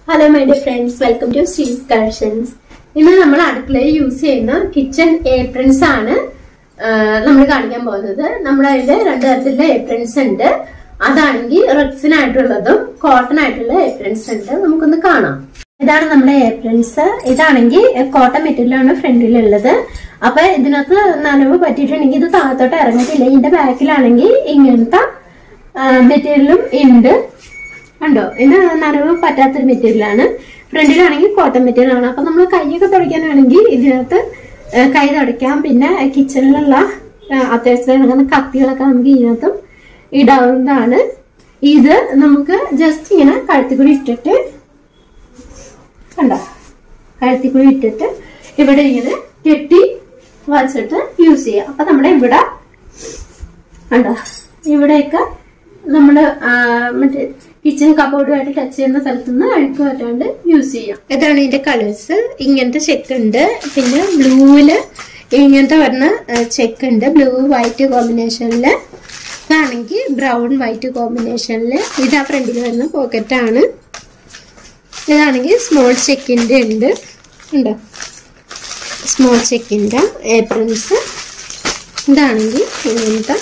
hello my dear friends welcome to സ്റ്റീസ് collections ഇന്ന് നമ്മൾ അടുക്കളയിൽ യൂസ് ചെയ്യുന്ന കിച്ചൺ ഏപ്രിൻസ് ആണ് നമ്മൾ കാണിക്കാൻ പോകുന്നത് നമ്മുടെ അതിൽ രണ്ട് തരത്തിലുള്ള ഏപ്രിൻസ് ഉണ്ട് അതാണെങ്കിൽ റെക്സിനായിട്ടുള്ളതും കോട്ടൺ ആയിട്ടുള്ള ഏപ്രിൻസ് ഉണ്ട് നമുക്കൊന്ന് കാണാം ഇതാണ് നമ്മുടെ ഏപ്രിൻസ് ഇതാണെങ്കിൽ കോട്ടൺ മെറ്റീരിയലാണ് ഫ്രണ്ടിലുള്ളത് അപ്പൊ ഇതിനകത്ത് നനവ് പറ്റിയിട്ടുണ്ടെങ്കിൽ ഇത് താഴത്തോട്ട് ഇറങ്ങത്തില്ല ഇതിന്റെ ബാക്കിലാണെങ്കിൽ ഇങ്ങനത്തെ മെറ്റീരിയലും ഉണ്ട് ഉണ്ടോ ഇത് നനവ് പറ്റാത്തൊരു മെറ്റീരിയലാണ് ഫ്രണ്ടിലാണെങ്കിൽ കോട്ടൺ മെറ്റീരിയൽ ആണ് അപ്പൊ നമ്മൾ കൈയൊക്കെ തുടയ്ക്കാനാണെങ്കിൽ ഇതിനകത്ത് ആ, കൈ തുടയ്ക്കാം പിന്നെ കിച്ചണിലുള്ള അത്യാവശ്യം ഇറങ്ങുന്ന കത്തികളൊക്കെ നമുക്ക് ഇതിനകത്തും ഇടാവുന്നതാണ് ഇത് നമുക്ക് ജസ്റ്റ് ഇങ്ങനെ കഴുത്തിൽ കൂടി ഇട്ടിട്ട് കണ്ടോ കഴുത്തിൽ കൂടി ഇട്ടിട്ട് ഇവിടെ ഇങ്ങനെ കെട്ടി വച്ചിട്ട് യൂസ് ചെയ്യാം അപ്പൊ നമ്മുടെ ഇവിടെ കണ്ടോ ഇവിടെയൊക്കെ നമ്മള് ആ, മറ്റേ കിച്ചൺ കബോർഡുമായിട്ട് ടച്ച് ചെയ്യുന്ന സ്ഥലത്ത് നിന്ന് അഴുക്ക് പറ്റാണ്ട് യൂസ് ചെയ്യാം ഇതാണ് ഇതിന്റെ കളേഴ്സ് ഇങ്ങനത്തെ ചെക്ക് ഉണ്ട് പിന്നെ ബ്ലൂവില് ഇങ്ങനത്തെ വരുന്ന ചെക്ക് ഉണ്ട് ബ്ലൂ വൈറ്റ് കോമ്പിനേഷനില് ഇതാണെങ്കിൽ ബ്രൗൺ വൈറ്റ് കോമ്പിനേഷനില് ഇത് ആ ഫ്രണ്ടിൽ വരുന്ന പോക്കറ്റ് ആണ് ഇതാണെങ്കിൽ സ്മോൾ ചെക്കിന്റെ ഉണ്ട് ഉണ്ടോ സ്മോൾ ചെക്കിന്റെ ഏപ്രിൽസ് ഇതാണെങ്കിൽ ഇങ്ങനത്തെ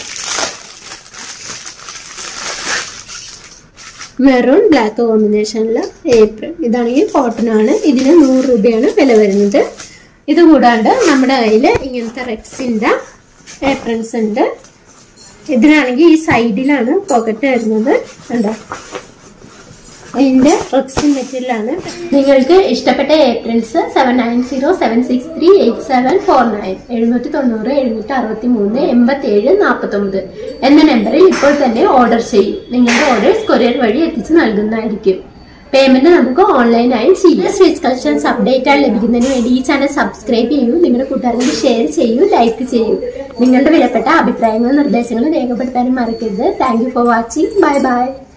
മെറൂൺ ബ്ലാക്ക് കോമ്പിനേഷനിൽ ഏപ്രിൽ ഇതാണെങ്കിൽ കോട്ടൺ ആണ് ഇതിന് നൂറ് രൂപയാണ് വില വരുന്നത് ഇത് കൂടാണ്ട് നമ്മുടെ കയ്യിൽ ഇങ്ങനത്തെ റെക്സിൻ്റെ ഏപ്രിൽസ് ഉണ്ട് ഇതിനാണെങ്കിൽ ഈ സൈഡിലാണ് പോക്കറ്റ് വരുന്നത് ഉണ്ടോ ഇതിന്റെ റെക്സിൻ മെറ്റീരിയലാണ് നിങ്ങൾക്ക് ഇഷ്ടപ്പെട്ട aprons seven nine zero seven six three eight seven four nine എഴുന്നൂറ്റി തൊണ്ണൂറ് എഴുന്നൂറ്റി അറുപത്തി മൂന്ന് എൺപത്തി ഏഴ് നാൽപ്പത്തൊമ്പത് എന്ന നമ്പറിൽ ഇപ്പോൾ തന്നെ ഓർഡർ ചെയ്യും നിങ്ങളുടെ ഓർഡേഴ്സ് കൊറിയർ വഴി എത്തിച്ച് നൽകുന്നതായിരിക്കും പേയ്മെന്റ് നമുക്ക് ഓൺലൈനായി ചെയ്യാം സ്വീറ്റ് കളക്ഷൻസ് അപ്ഡേറ്റ് ആയി ലഭിക്കുന്നതിന് വേണ്ടി ഈ ചാനൽ സബ്സ്ക്രൈബ് ചെയ്യൂ നിങ്ങളുടെ കൂട്ടുകാർക്ക് ഷെയർ ചെയ്യൂ ലൈക്ക് ചെയ്യൂ നിങ്ങളുടെ വിലപ്പെട്ട അഭിപ്രായങ്ങളും നിർദ്ദേശങ്ങളും രേഖപ്പെടുത്താനും മറക്കരുത് thank you for watching bye by